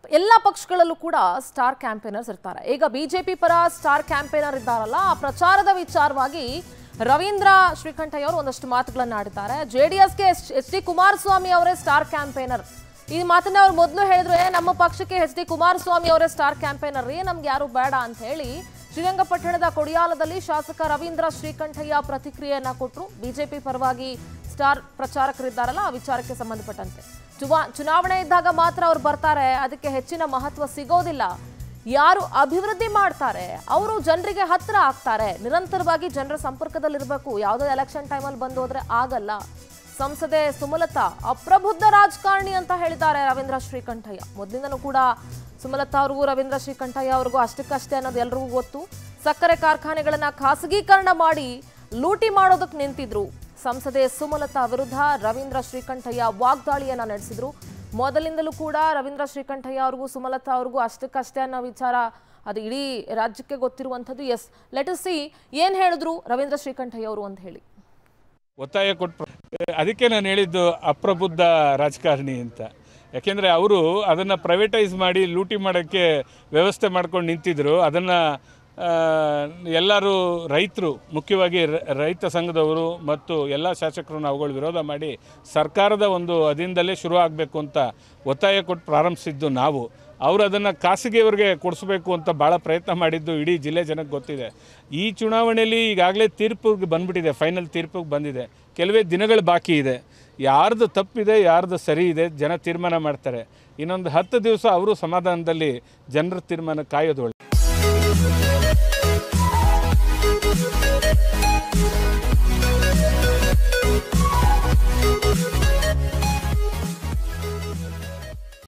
ಎಲ್ಲ ಪಕ್ಷಗಳಲ್ಲೂ ಕೂಡ star campaigners ಇರ್ತಾರೆ ಈಗ ಬಿಜೆಪಿ ಪರ ಸ್ಟಾರ್ ಕ್ಯಾಂಪೇನರ್ ಇದ್ದಾರಲ್ಲ ಆ ಪ್ರಚಾರದ ವಿಚಾರವಾಗಿ ರವೀಂದ್ರ ಶ್ರೀಕಂಠಯ್ಯ ಅವರು ಒಂದಷ್ಟು ಮಾತುಗಳನ್ನ ಆಡಿದ್ದಾರೆ ಜೆ ಡಿ ಎಸ್ಗೆ ಎಚ್ ಡಿ ಕುಮಾರಸ್ವಾಮಿ ಅವರೇ ಸ್ಟಾರ್ ಕ್ಯಾಂಪೇನರ್ ಈ ಮಾತನ್ನ ಅವ್ರು ಮೊದಲು ಹೇಳಿದ್ರೆ ನಮ್ಮ ಪಕ್ಷಕ್ಕೆ ಎಚ್ ಡಿ ಕುಮಾರಸ್ವಾಮಿ ಅವರೇ ಸ್ಟಾರ್ ಕ್ಯಾಂಪೇನರ್ ರೀ ನಮ್ಗೆ ಯಾರು ಬೇಡ ಅಂತ ಹೇಳಿ ಶ್ರೀರಂಗಪಟ್ಟಣದ ಕೊಡಿಯಾಲದಲ್ಲಿ ಶಾಸಕ ರವೀಂದ್ರ ಶ್ರೀಕಂಠಯ್ಯ ಪ್ರತಿಕ್ರಿಯೆಯನ್ನ ಕೊಟ್ಟರು ಬಿಜೆಪಿ ಪರವಾಗಿ ಸ್ಟಾರ್ ಪ್ರಚಾರಕರಿದ್ದಾರಲ್ಲ ಆ ವಿಚಾರಕ್ಕೆ ಸಂಬಂಧಪಟ್ಟಂತೆ ಚುನಾ ಚುನಾವಣೆ ಇದ್ದಾಗ ಮಾತ್ರ ಅವ್ರು ಬರ್ತಾರೆ ಅದಕ್ಕೆ ಹೆಚ್ಚಿನ ಮಹತ್ವ ಸಿಗೋದಿಲ್ಲ ಯಾರು ಅಭಿವೃದ್ಧಿ ಮಾಡ್ತಾರೆ ಅವರು ಜನರಿಗೆ ಹತ್ರ ಆಗ್ತಾರೆ ನಿರಂತರವಾಗಿ ಜನರ ಸಂಪರ್ಕದಲ್ಲಿರಬೇಕು ಯಾವುದೋ ಎಲೆಕ್ಷನ್ ಟೈಮಲ್ಲಿ ಬಂದು ಹೋದ್ರೆ ಆಗಲ್ಲ ಸಂಸದೆ ಸುಮಲತಾ ಅಪ್ರಬುದ್ಧ ರಾಜಕಾರಣಿ ಅಂತ ಹೇಳಿದ್ದಾರೆ ರವೀಂದ್ರ ಶ್ರೀಕಂಠಯ್ಯ ಮೊದಲಿಂದನೂ ಕೂಡ ಸುಮಲತಾ ಅವ್ರಿಗೂ ರವೀಂದ್ರ ಶ್ರೀಕಂಠಯ್ಯ ಅವ್ರಿಗೂ ಅಷ್ಟಕ್ಕಷ್ಟೇ ಅನ್ನೋದು ಎಲ್ರಿಗೂ ಗೊತ್ತು ಸಕ್ಕರೆ ಕಾರ್ಖಾನೆಗಳನ್ನ ಖಾಸಗೀಕರಣ ಮಾಡಿ ಲೂಟಿ ಮಾಡೋದಕ್ಕೆ ನಿಂತಿದ್ರು ಸಂಸದೆ ಸುಮಲತಾ ವಿರುದ್ಧ ರವೀಂದ್ರ ಶ್ರೀಕಂಠಯ್ಯ ವಾಗ್ದಾಳಿಯನ್ನ ನಡೆಸಿದ್ರು ಮೊದಲಿಂದಲೂ ಕೂಡ ರವೀಂದ್ರ ಶ್ರೀಕಂಠಯ್ಯ ಅವ್ರಿಗೂ ಸುಮಲತಾ ಅವ್ರಿಗೂ ಅಷ್ಟಕ್ಕಷ್ಟೇ ಅನ್ನೋ ವಿಚಾರ ಅದು ಇಡೀ ರಾಜ್ಯಕ್ಕೆ ಗೊತ್ತಿರುವಂಥದ್ದು ಎಸ್ ಲೆಟ್ ಸಿ ಏನ್ ಹೇಳಿದ್ರು ರವೀಂದ್ರ ಶ್ರೀಕಂಠಯ್ಯ ಅವರು ಅಂತ ಹೇಳಿ ಒತ್ತಾಯ ಕೊಟ್ಟು ಅದಕ್ಕೆ ನಾನು ಹೇಳಿದ್ದು ಅಪ್ರಬುದ್ಧ ರಾಜಕಾರಣಿ ಅಂತ ಯಾಕೆಂದರೆ ಅವರು ಅದನ್ನು ಪ್ರೈವೇಟೈಸ್ ಮಾಡಿ ಲೂಟಿ ಮಾಡೋಕ್ಕೆ ವ್ಯವಸ್ಥೆ ಮಾಡ್ಕೊಂಡು ನಿಂತಿದ್ದರು ಅದನ್ನು ಎಲ್ಲರೂ ರೈತರು ಮುಖ್ಯವಾಗಿ ರ- ರೈತ ಸಂಘದವರು ಮತ್ತು ಎಲ್ಲ ಶಾಸಕರು ಅವುಗಳು ವಿರೋಧ ಮಾಡಿ ಸರ್ಕಾರದ ಒಂದು ಅಧೀನದಲ್ಲೇ ಶುರು ಆಗಬೇಕು ಅಂತ ಒತ್ತಾಯ ಕೊಟ್ಟು ಪ್ರಾರಂಭಿಸಿದ್ದು ನಾವು ಅವರು ಅದನ್ನು ಖಾಸಗಿಯವರಿಗೆ ಕೊಡಿಸ್ಬೇಕು ಅಂತ ಭಾಳ ಪ್ರಯತ್ನ ಮಾಡಿದ್ದು ಇಡೀ ಜಿಲ್ಲೆ ಜನಕ್ಕೆ ಗೊತ್ತಿದೆ ಈ ಚುನಾವಣೆಯಲ್ಲಿ ಈಗಾಗಲೇ ತೀರ್ಪಿಗೆ ಬಂದ್ಬಿಟ್ಟಿದೆ ಫೈನಲ್ ತೀರ್ಪಿಗೆ ಬಂದಿದೆ ಕೆಲವೇ ದಿನಗಳು ಬಾಕಿ ಇದೆ ಯಾರ್ದು ತಪ್ಪಿದೆ ಯಾರ್ದು ಸರಿ ಇದೆ ಜನ ತೀರ್ಮಾನ ಮಾಡ್ತಾರೆ ಇನ್ನೊಂದು ಹತ್ತು ದಿವಸ ಅವರು ಸಮಾಧಾನದಲ್ಲಿ ಜನರ ತೀರ್ಮಾನ ಕಾಯೋದು ಒಳ್ಳೆಯದು.